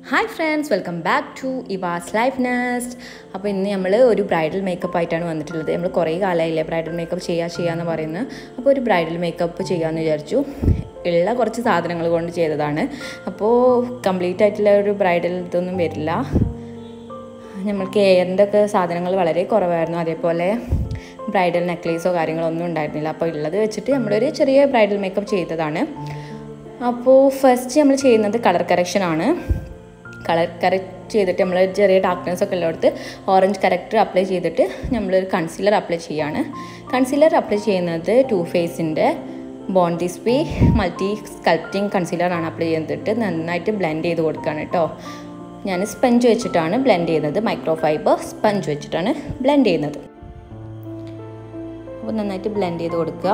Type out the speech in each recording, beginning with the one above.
hi friends welcome back to Eva's Life Nest അപ്പോൾ ഇന്ന് നമ്മൾ ഒരു ബ്രൈഡൽ മേക്കപ്പ് ആയിട്ടാണ് വന്നിട്ടുള്ളത് നമ്മൾ കുറേ കാലമായില്ലേ ബ്രൈഡൽ മേക്കപ്പ് ചെയ്യുക ചെയ്യാന്ന് പറയുന്നത് അപ്പോൾ ഒരു ബ്രൈഡൽ മേക്കപ്പ് ചെയ്യാമെന്ന് വിചാരിച്ചു ഉള്ള കുറച്ച് സാധനങ്ങൾ കൊണ്ട് ചെയ്തതാണ് അപ്പോൾ കംപ്ലീറ്റ് ആയിട്ടുള്ള ഒരു ബ്രൈഡൽ ഇതൊന്നും വരില്ല നമ്മൾക്ക് എയറിൻ്റെ ഒക്കെ സാധനങ്ങൾ വളരെ കുറവായിരുന്നു അതേപോലെ ബ്രൈഡൽ നെക്ലേസോ കാര്യങ്ങളോ ഒന്നും ഉണ്ടായിരുന്നില്ല അപ്പോൾ ഉള്ളത് വെച്ചിട്ട് നമ്മളൊരു ചെറിയ ബ്രൈഡൽ മേക്കപ്പ് ചെയ്തതാണ് അപ്പോൾ ഫസ്റ്റ് നമ്മൾ ചെയ്യുന്നത് കളർ കറക്ഷൻ ആണ് കളർ കറക്റ്റ് ചെയ്തിട്ട് നമ്മൾ ചെറിയ ഡാർക്ക്നെസ് ഒക്കെ ഉള്ളിടത്ത് ഓറഞ്ച് കറക്റ്റർ അപ്ലൈ ചെയ്തിട്ട് നമ്മളൊരു കൺസീലർ അപ്ലൈ ചെയ്യാണ് കൺസീലർ അപ്ലൈ ചെയ്യുന്നത് ടു ഫേസിൻ്റെ bone this way multi sculpting കൺസീലറാണ് അപ്ലൈ ചെയ്തിട്ട് നന്നായിട്ട് ബ്ലെൻഡ് ചെയ്ത് കൊടുക്കുകയാണ് കേട്ടോ ഞാൻ സ്പഞ്ച് വെച്ചിട്ടാണ് ബ്ലെൻഡ് ചെയ്യുന്നത് മൈക്രോ ഫൈബർ സ്പഞ്ച് വെച്ചിട്ടാണ് ബ്ലെൻഡ് ചെയ്യുന്നത് അപ്പോൾ നന്നായിട്ട് ബ്ലെൻഡ് ചെയ്ത് കൊടുക്കുക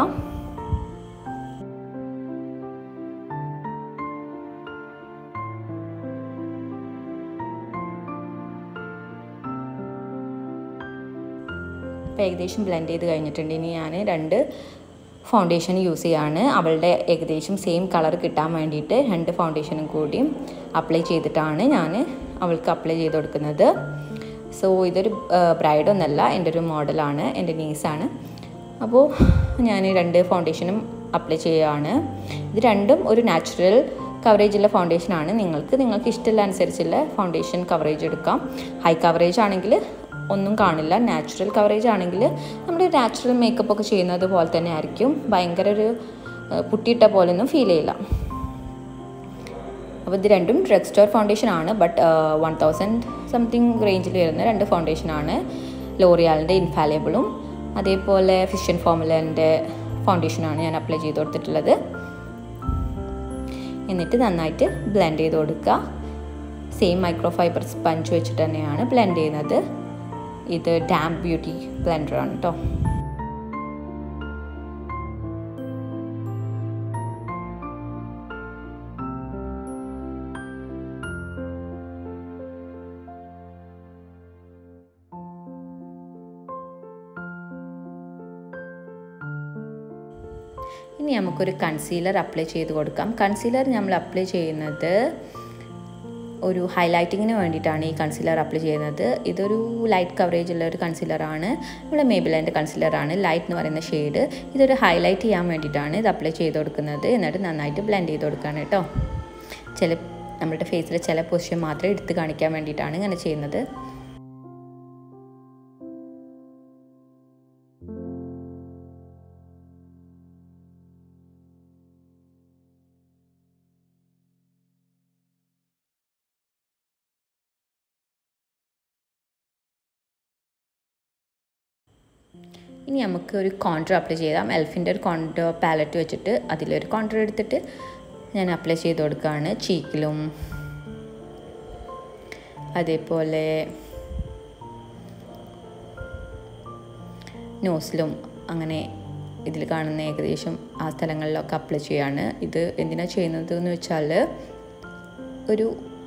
ഇപ്പോൾ ഏകദേശം ബ്ലെൻഡ് ചെയ്ത് കഴിഞ്ഞിട്ടുണ്ട് ഇനി ഞാൻ രണ്ട് ഫൗണ്ടേഷൻ യൂസ് ചെയ്യാണ് അവളുടെ ഏകദേശം സെയിം കളർ കിട്ടാൻ വേണ്ടിയിട്ട് രണ്ട് ഫൗണ്ടേഷനും കൂടിയും അപ്ലൈ ചെയ്തിട്ടാണ് ഞാൻ അവൾക്ക് അപ്ലൈ ചെയ്ത് കൊടുക്കുന്നത് സോ ഇതൊരു ബ്രൈഡൊന്നല്ല എൻ്റെ ഒരു മോഡലാണ് എൻ്റെ നീസാണ് അപ്പോൾ ഞാൻ രണ്ട് ഫൗണ്ടേഷനും അപ്ലൈ ചെയ്യുകയാണ് ഇത് രണ്ടും ഒരു നാച്ചുറൽ കവറേജുള്ള ഫൗണ്ടേഷനാണ് നിങ്ങൾക്ക് നിങ്ങൾക്ക് ഇഷ്ടമുള്ള അനുസരിച്ചുള്ള ഫൗണ്ടേഷൻ കവറേജ് എടുക്കാം ഹൈ കവറേജ് ആണെങ്കിൽ ഒന്നും കാണില്ല നാച്ചുറൽ കവറേജ് ആണെങ്കിൽ നമ്മൾ നാച്ചുറൽ മേക്കപ്പ് ഒക്കെ ചെയ്യുന്നത് പോലെ തന്നെ ആയിരിക്കും ഭയങ്കര ഒരു പുട്ടിയിട്ട പോലെയൊന്നും ഫീൽ ചെയ്യില്ല അപ്പോൾ ഇത് രണ്ടും ഡ്രഗ് സ്റ്റോർ ഫൗണ്ടേഷൻ ആണ് ബട്ട് വൺ തൗസൻഡ് സംതിങ് റേഞ്ചിൽ വരുന്ന രണ്ട് ഫൗണ്ടേഷനാണ് ലോറിയാലിൻ്റെ ഇൻഫാലേബിളും അതേപോലെ ഫിഷൻ ഫോമുലേൻ്റെ ഫൗണ്ടേഷനാണ് ഞാൻ അപ്ലൈ ചെയ്ത് കൊടുത്തിട്ടുള്ളത് എന്നിട്ട് നന്നായിട്ട് ബ്ലെൻഡ് ചെയ്ത് കൊടുക്കുക സെയിം മൈക്രോ ഫൈബർ സ്പഞ്ച് വെച്ചിട്ട് തന്നെയാണ് ബ്ലെൻഡ് ചെയ്യുന്നത് ഇത് ഡാം ബ്യൂട്ടി ബ്ലെൻഡറാണ് കേട്ടോ ഇനി നമുക്കൊരു കൺസീലർ അപ്ലൈ ചെയ്ത് കൊടുക്കാം കൺസീലർ നമ്മൾ അപ്ലൈ ചെയ്യുന്നത് ഒരു ഹൈലൈറ്റിങ്ങിന് വേണ്ടിയിട്ടാണ് ഈ കൺസീലർ അപ്ലൈ ചെയ്യുന്നത് ഇതൊരു ലൈറ്റ് കവറേജ് ഉള്ള ഒരു കൺസീലറാണ് നമ്മുടെ മേബിലൻ്റെ കൺസീലറാണ് ലൈറ്റ് എന്ന് പറയുന്ന ഷെയ്ഡ് ഇതൊരു ഹൈലൈറ്റ് ചെയ്യാൻ വേണ്ടിയിട്ടാണ് ഇത് അപ്ലൈ ചെയ്ത് കൊടുക്കുന്നത് എന്നിട്ട് നന്നായിട്ട് ബ്ലെൻഡ് ചെയ്ത് കൊടുക്കുകയാണ് കേട്ടോ ചില നമ്മുടെ ഫേസിൽ ചില പൊസിഷൻ മാത്രം എടുത്ത് കാണിക്കാൻ വേണ്ടിയിട്ടാണ് ഇങ്ങനെ ചെയ്യുന്നത് ഇനി നമുക്ക് ഒരു കോൺട്ര അപ്ലൈ ചെയ്യാം എൽഫിൻ്റെ ഒരു കോൺട്ര പാലറ്റ് വെച്ചിട്ട് അതിലൊരു കോൺട്ര എടുത്തിട്ട് ഞാൻ അപ്ലൈ ചെയ്ത് കൊടുക്കുകയാണ് ചീക്കിലും അതേപോലെ നോസിലും അങ്ങനെ ഇതിൽ കാണുന്ന ഏകദേശം ആ സ്ഥലങ്ങളിലൊക്കെ അപ്ലൈ ചെയ്യാണ് ഇത് എന്തിനാണ് ചെയ്യുന്നത് എന്ന് വെച്ചാൽ ഒരു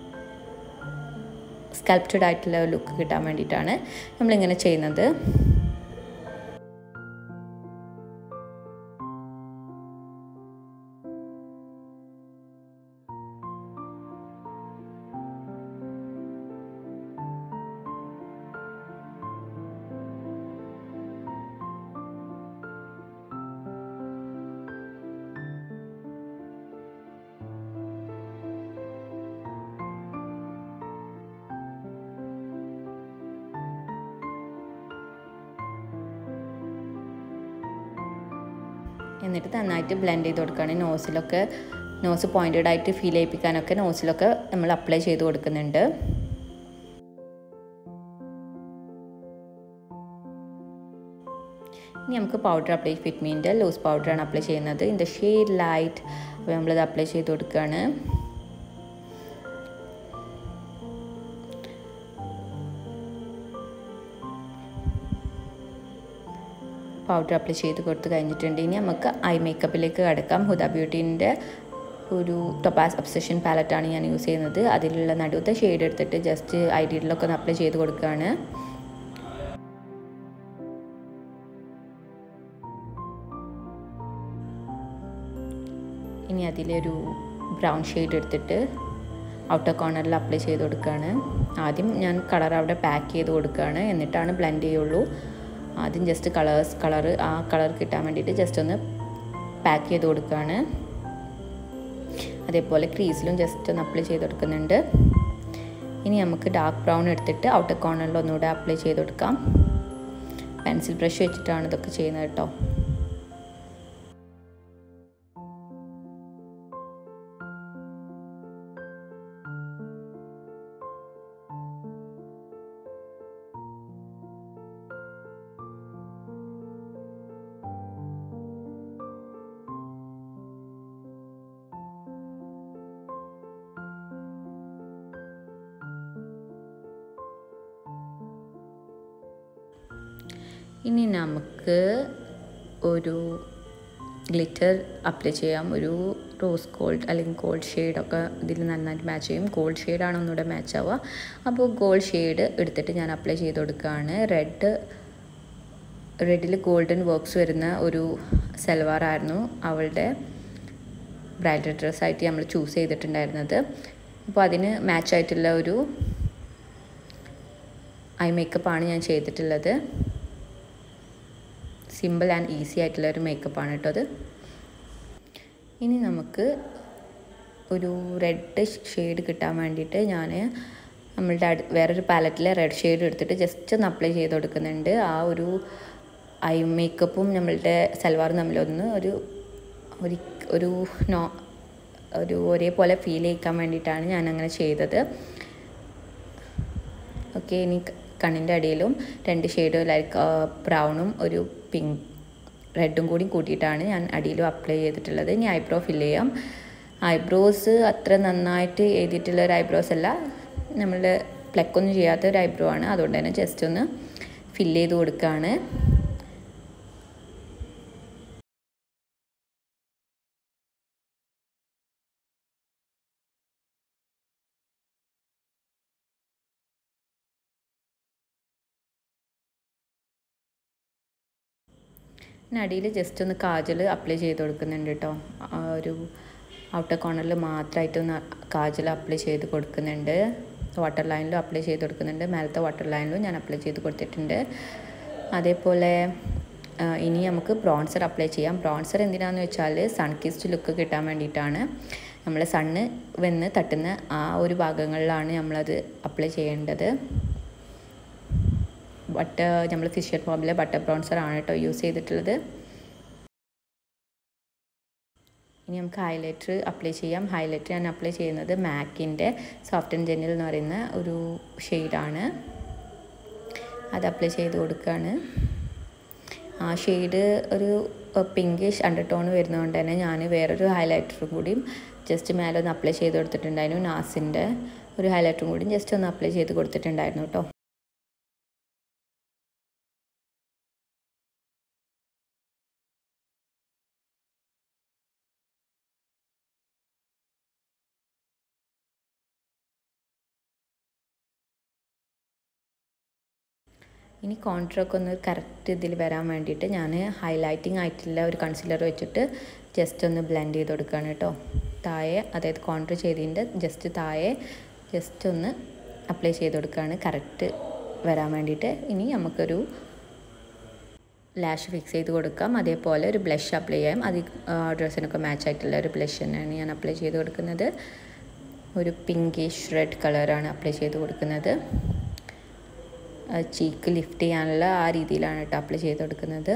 സ്കൾപ്റ്റഡ് ആയിട്ടുള്ള ലുക്ക് കിട്ടാൻ വേണ്ടിയിട്ടാണ് നമ്മളിങ്ങനെ ചെയ്യുന്നത് എന്നിട്ട് നന്നായിട്ട് ബ്ലെൻഡ് ചെയ്ത് കൊടുക്കുകയാണ് നോസിലൊക്കെ നോസ് പോയിൻറ്റഡ് ആയിട്ട് ഫീൽ ചെയ്യിപ്പിക്കാനൊക്കെ നോസിലൊക്കെ നമ്മൾ അപ്ലൈ ചെയ്ത് കൊടുക്കുന്നുണ്ട് ഇനി നമുക്ക് പൗഡർ അപ്ലൈ ഫിറ്റ്മീൻ്റെ ലൂസ് പൗഡറാണ് അപ്ലൈ ചെയ്യുന്നത് ഇൻ ദ ഷെയ്ഡ് ലൈറ്റ് അപ്പോൾ നമ്മളത് അപ്ലൈ ചെയ്ത് കൊടുക്കുകയാണ് പൗഡർ അപ്ലൈ ചെയ്ത് കൊടുത്ത് കഴിഞ്ഞിട്ടുണ്ട് ഇനി നമുക്ക് ഐ മേക്കപ്പിലേക്ക് കിടക്കാം ഹുദ ബ്യൂട്ടീൻ്റെ ഒരു ടൊപ്പാസ് ഒബ്സഷൻ പാലറ്റാണ് ഞാൻ യൂസ് ചെയ്യുന്നത് അതിലുള്ള നടുവത്തെ ഷെയ്ഡ് എടുത്തിട്ട് ജസ്റ്റ് ഐഡിയയിലൊക്കെ ഒന്ന് അപ്ലൈ ചെയ്ത് കൊടുക്കുകയാണ് ഇനി അതിലൊരു ബ്രൗൺ ഷെയ്ഡ് എടുത്തിട്ട് ഔട്ടർ കോർണറിൽ അപ്ലൈ ചെയ്ത് കൊടുക്കുകയാണ് ആദ്യം ഞാൻ കളർ അവിടെ പാക്ക് ചെയ്ത് കൊടുക്കുകയാണ് എന്നിട്ടാണ് ബ്ലെൻഡ് ചെയ്യുള്ളൂ ആദ്യം ജസ്റ്റ് കളേഴ്സ് കളർ ആ കളർ കിട്ടാൻ വേണ്ടിയിട്ട് ജസ്റ്റ് ഒന്ന് പാക്ക് ചെയ്ത് കൊടുക്കുകയാണ് അതേപോലെ ക്രീസിലും ജസ്റ്റ് ഒന്ന് അപ്ലൈ ചെയ്ത് കൊടുക്കുന്നുണ്ട് ഇനി നമുക്ക് ഡാർക്ക് ബ്രൗൺ എടുത്തിട്ട് ഔട്ടർ കോർണറിൽ ഒന്നുകൂടെ അപ്ലൈ ചെയ്ത് കൊടുക്കാം പെൻസിൽ ബ്രഷ് വെച്ചിട്ടാണ് ഇതൊക്കെ ചെയ്യുന്നത് കേട്ടോ ഇനി നമുക്ക് ഒരു ഗ്ലിറ്റർ അപ്ലൈ ചെയ്യാം ഒരു റോസ് ഗോൾഡ് അല്ലെങ്കിൽ ഗോൾഡ് ഷെയ്ഡൊക്കെ ഇതിൽ നന്നായിട്ട് മാച്ച് ചെയ്യും ഗോൾഡ് ഷെയ്ഡാണ് ഒന്നുകൂടെ മാച്ച് ആവുക അപ്പോൾ ഗോൾഡ് ഷെയ്ഡ് എടുത്തിട്ട് ഞാൻ അപ്ലൈ ചെയ്ത് കൊടുക്കുകയാണ് റെഡ് റെഡിൽ ഗോൾഡൻ വർക്ക്സ് വരുന്ന ഒരു സൽവാറായിരുന്നു അവളുടെ ബ്രൈഡൽ ഡ്രസ്സായിട്ട് നമ്മൾ ചൂസ് ചെയ്തിട്ടുണ്ടായിരുന്നത് അപ്പോൾ അതിന് മാച്ചായിട്ടുള്ള ഒരു ഐ മേക്കപ്പാണ് ഞാൻ ചെയ്തിട്ടുള്ളത് സിമ്പിൾ ആൻഡ് ഈസി ആയിട്ടുള്ള ഒരു മേക്കപ്പാണ് കേട്ടോ അത് ഇനി നമുക്ക് ഒരു റെഡ് ഷെയ്ഡ് കിട്ടാൻ വേണ്ടിയിട്ട് ഞാൻ നമ്മളുടെ അടു വേറൊരു പാലറ്റിലെ റെഡ് ഷെയ്ഡ് എടുത്തിട്ട് ജസ്റ്റ് ഒന്ന് അപ്ലൈ ചെയ്ത് കൊടുക്കുന്നുണ്ട് ആ ഒരു ഐ മേക്കപ്പും നമ്മളുടെ സൽവാറും തമ്മിലൊന്ന് ഒരു ഒരു ഒരു നോ ഒരു ഒരേപോലെ ഫീൽ ചെയ്യിക്കാൻ വേണ്ടിയിട്ടാണ് ഞാൻ അങ്ങനെ ചെയ്തത് ഓക്കെ ഇനി കണ്ണിൻ്റെ അടിയിലും രണ്ട് ഷെയ്ഡ് ലൈക്ക് ബ്രൗണും ഒരു പിങ്ക് റെഡും കൂടി കൂട്ടിയിട്ടാണ് ഞാൻ അടിയിലും അപ്ലൈ ചെയ്തിട്ടുള്ളത് ഇനി ഐബ്രോ ഫില്ല് ചെയ്യാം ഐബ്രോസ് അത്ര നന്നായിട്ട് എഴുതിയിട്ടുള്ള ഒരു ഐബ്രോസ് അല്ല നമ്മൾ പ്ലക്കൊന്നും ചെയ്യാത്ത ഒരു ഐബ്രോ ആണ് അതുകൊണ്ട് തന്നെ ജസ്റ്റ് ഒന്ന് ഫില്ല് ചെയ്ത് കൊടുക്കുകയാണ് അടിയിൽ ജസ്റ്റ് ഒന്ന് കാജൽ അപ്ലൈ ചെയ്ത് കൊടുക്കുന്നുണ്ട് കേട്ടോ ആ ഒരു ഔട്ടർ കോർണറിൽ മാത്രമായിട്ടൊന്ന് കാജൽ അപ്ലൈ ചെയ്ത് കൊടുക്കുന്നുണ്ട് വാട്ടർ ലൈനിലും അപ്ലൈ ചെയ്ത് കൊടുക്കുന്നുണ്ട് മേലത്തെ വാട്ടർ ലൈനിലും ഞാൻ അപ്ലൈ ചെയ്ത് കൊടുത്തിട്ടുണ്ട് അതേപോലെ ഇനി നമുക്ക് ബ്രോൺസർ അപ്ലൈ ചെയ്യാം ബ്രോൺസർ എന്തിനാന്ന് വെച്ചാൽ സൺ കിസ്റ്റ് ലുക്ക് കിട്ടാൻ വേണ്ടിയിട്ടാണ് നമ്മൾ സണ്ണ് വന്ന് തട്ടുന്ന ആ ഒരു ഭാഗങ്ങളിലാണ് നമ്മളത് അപ്ലൈ ചെയ്യേണ്ടത് ബട്ടർ നമ്മൾ ഫിഷ്യർ ഫോമിലെ ബട്ടർ ബ്രോൺസർ ആണ് കേട്ടോ യൂസ് ചെയ്തിട്ടുള്ളത് ഇനി നമുക്ക് ഹൈലൈറ്റർ അപ്ലൈ ചെയ്യാം ഹൈലൈറ്റർ ഞാൻ അപ്ലൈ ചെയ്യുന്നത് മാക്കിൻ്റെ സോഫ്റ്റ് ആൻഡ് ജെന്നിൽ എന്ന് പറയുന്ന ഒരു ഷെയ്ഡാണ് അത് അപ്ലൈ ചെയ്ത് കൊടുക്കുകയാണ് ആ ഷെയ്ഡ് ഒരു പിങ്കിഷ് അണ്ടർ ടോൺ വരുന്നതുകൊണ്ട് തന്നെ ഞാൻ വേറൊരു ഹൈലൈറ്ററും കൂടിയും ജസ്റ്റ് മേലെ ഒന്ന് അപ്ലൈ ചെയ്ത് കൊടുത്തിട്ടുണ്ടായിരുന്നു നാസിൻ്റെ ഒരു ഹൈലൈറ്ററും കൂടി ജസ്റ്റ് ഒന്ന് അപ്ലൈ ചെയ്ത് കൊടുത്തിട്ടുണ്ടായിരുന്നു കേട്ടോ ഇനി കോൺട്രൊക്കെ ഒന്ന് കറക്റ്റ് ഇതിൽ വരാൻ വേണ്ടിയിട്ട് ഞാൻ ഹൈലൈറ്റിംഗ് ആയിട്ടുള്ള ഒരു കൺസിലർ വെച്ചിട്ട് ജസ്റ്റ് ഒന്ന് ബ്ലെൻഡ് ചെയ്ത് കൊടുക്കുകയാണ് കേട്ടോ താഴെ അതായത് കോൺട്ര ചെയ്തതിൻ്റെ ജസ്റ്റ് താഴെ ജസ്റ്റ് ഒന്ന് അപ്ലൈ ചെയ്ത് കൊടുക്കുകയാണ് കറക്റ്റ് വരാൻ വേണ്ടിയിട്ട് ഇനി നമുക്കൊരു ലാഷ് ഫിക്സ് ചെയ്ത് കൊടുക്കാം അതേപോലെ ഒരു ബ്ലഷ് അപ്ലൈ ചെയ്യാം അത് ഡ്രസ്സിനൊക്കെ മാച്ച് ആയിട്ടുള്ള ഒരു ബ്ലഷ് തന്നെയാണ് ഞാൻ അപ്ലൈ ചെയ്ത് കൊടുക്കുന്നത് ഒരു പിങ്കിഷ് റെഡ് കളറാണ് അപ്ലൈ ചെയ്ത് കൊടുക്കുന്നത് ചീക്ക് ലിഫ്റ്റ് ചെയ്യാനുള്ള ആ രീതിയിലാണ് കേട്ടോ അപ്ലൈ ചെയ്ത് കൊടുക്കുന്നത്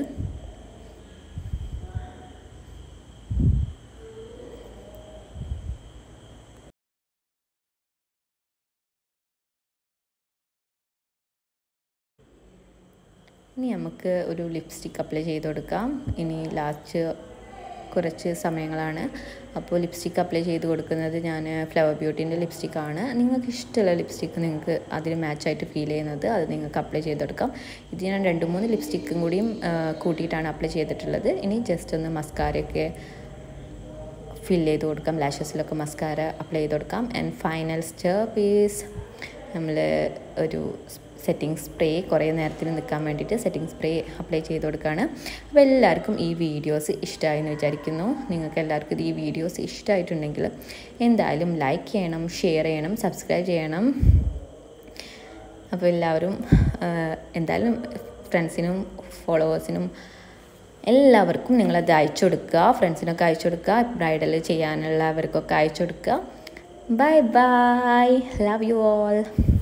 ഇനി നമുക്ക് ഒരു ലിപ്സ്റ്റിക്ക് അപ്ലൈ ചെയ്ത് കൊടുക്കാം ഇനി ലാസ്റ്റ് കുറച്ച് സമയങ്ങളാണ് അപ്പോൾ ലിപ്സ്റ്റിക്ക് അപ്ലൈ ചെയ്ത് കൊടുക്കുന്നത് ഞാൻ ഫ്ലവർ ബ്യൂട്ടീൻ്റെ ലിപ്സ്റ്റിക്കാണ് നിങ്ങൾക്ക് ഇഷ്ടമുള്ള ലിപ്സ്റ്റിക്ക് നിങ്ങൾക്ക് അതിന് മാച്ചായിട്ട് ഫീൽ ചെയ്യുന്നത് അത് നിങ്ങൾക്ക് അപ്ലൈ ചെയ്തെടുക്കാം ഇത് ഞാൻ രണ്ട് മൂന്ന് ലിപ്സ്റ്റിക്കും കൂടിയും കൂട്ടിയിട്ടാണ് അപ്ലൈ ചെയ്തിട്ടുള്ളത് ഇനി ജസ്റ്റ് ഒന്ന് മസ്കാരയൊക്കെ ഫിൽ ചെയ്ത് കൊടുക്കാം ലാഷസിലൊക്കെ മസ്കാര അപ്ലൈ ചെയ്ത് കൊടുക്കാം ആൻഡ് ഫൈനൽ സ്റ്റെപ്പ് ഈസ് നമ്മൾ ഒരു സെറ്റിംഗ് സ്പ്രേ കുറേ നേരത്തിന് നിൽക്കാൻ വേണ്ടിയിട്ട് സെറ്റിംഗ് സ്പ്രേ അപ്ലൈ ചെയ്ത് കൊടുക്കുകയാണ് അപ്പോൾ എല്ലാവർക്കും ഈ വീഡിയോസ് ഇഷ്ടമായി എന്ന് വിചാരിക്കുന്നു നിങ്ങൾക്ക് എല്ലാവർക്കും ഈ വീഡിയോസ് ഇഷ്ടമായിട്ടുണ്ടെങ്കിൽ എന്തായാലും ലൈക്ക് ചെയ്യണം ഷെയർ ചെയ്യണം സബ്സ്ക്രൈബ് ചെയ്യണം അപ്പോൾ എല്ലാവരും എന്തായാലും ഫ്രണ്ട്സിനും ഫോളോവേഴ്സിനും എല്ലാവർക്കും നിങ്ങളത് അയച്ചു കൊടുക്കുക ഫ്രണ്ട്സിനൊക്കെ അയച്ചു കൊടുക്കുക ബ്രൈഡൽ ചെയ്യാനുള്ളവർക്കൊക്കെ അയച്ചു കൊടുക്കുക bye bye love you all